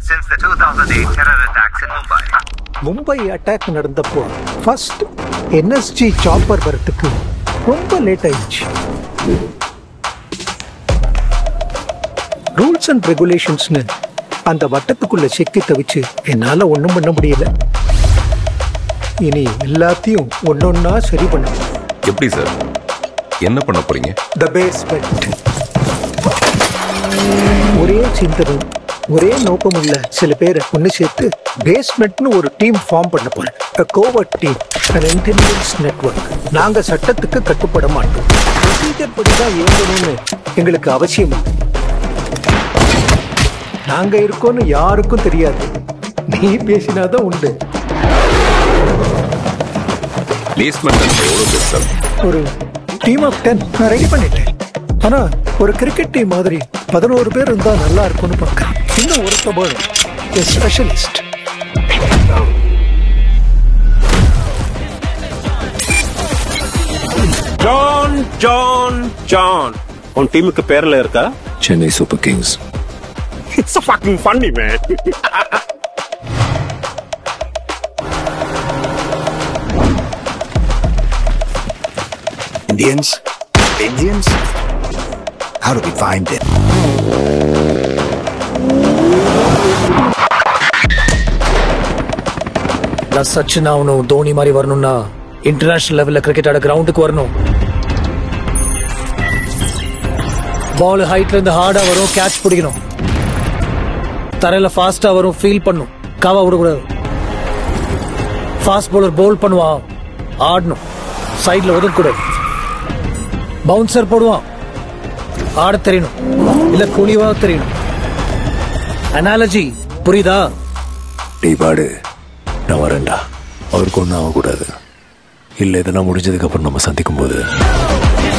since the 2008 terror attacks in Mumbai. Mumbai attack நடந்தப்போ first NSG chopper வரத்துக்கு ரொம்ப late ஆயிடுச்சு ரூல்ஸ் அண்ட் ரெகுலேஷன்ஸ்னு அந்த வட்டத்துக்குள்ள சிக்கி தவிச்சு என்னால ஒண்ணும் பண்ண முடியல இனி எல்லாத்தையும் ஒன்னொன்னா சரி பண்ணணும் எப்படி சார் என்ன பண்ண போறீங்க த பேஸ்மெண்ட் ஒரே சிந்தனும் ஒரே நோக்கமுள்ள சில பேரை ஒன்று சேர்த்து பேஸ்மெண்ட்னு ஒரு டீம் ஃபார்ம் பண்ண போறேன் கோவர்ட் டீம் இன்டெலிஜென்ஸ் நெட்வொர்க் நாங்க சட்டத்துக்கு கட்டுப்பட மாட்டோம் ப்ரொசீஜர் படி தான் இயங்கணும்னு எங்களுக்கு அவசியம் இல்லை. நாங்க இருக்கோம்னு யாருக்கும் தெரியாது நீ பேசினாதான் உண்டு பிளேஸ்மெண்ட் எவ்வளவு பேர் சார் ஒரு டீம் ஆஃப் டென் நான் ரெடி பண்ணிட்டேன் ஆனா ஒரு கிரிக்கெட் டீம் மாதிரி பதினோரு பேர் இருந்தா நல்லா இருக்கும்னு பார்க்கறேன் இன்னும் ஒருத்த வேணும் ஸ்பெஷலிஸ்ட் ஜான் ஜான் ஜான் உன் டீமுக்கு பேர்ல இருக்கா Chennai Super Kings it's fucking funny man Indians? Indians? How do we find them? நான் சச்சின் ஆகணும் தோனி மாதிரி வரணும்னா இன்டர்நேஷனல் லெவல்ல கிரிக்கெட் ஆட கிரவுண்டுக்கு வரணும் பால் ஹைட்ல இருந்து ஹார்டா வரும் கேட்ச் பிடிக்கணும் தரையில ஃபாஸ்டா வரும் ஃபீல் பண்ணும் காவா விடக்கூடாது ஃபாஸ்ட் bowler போல் பண்ணுவான் ஆடணும் சைடுல ஒதுக்கக்கூடாது பவுன்சர் போடுவான் ஆட தெரியணும் இல்ல குனிவா தெரியணும் அனாலஜி புரியுதா நீ பாடு நான் வரேன்டா அவருக்கு ஒன்றும் ஆகக்கூடாது இல்லை இதெல்லாம் முடிஞ்சதுக்கு அப்புறம் நம்ம சந்திக்கும் போது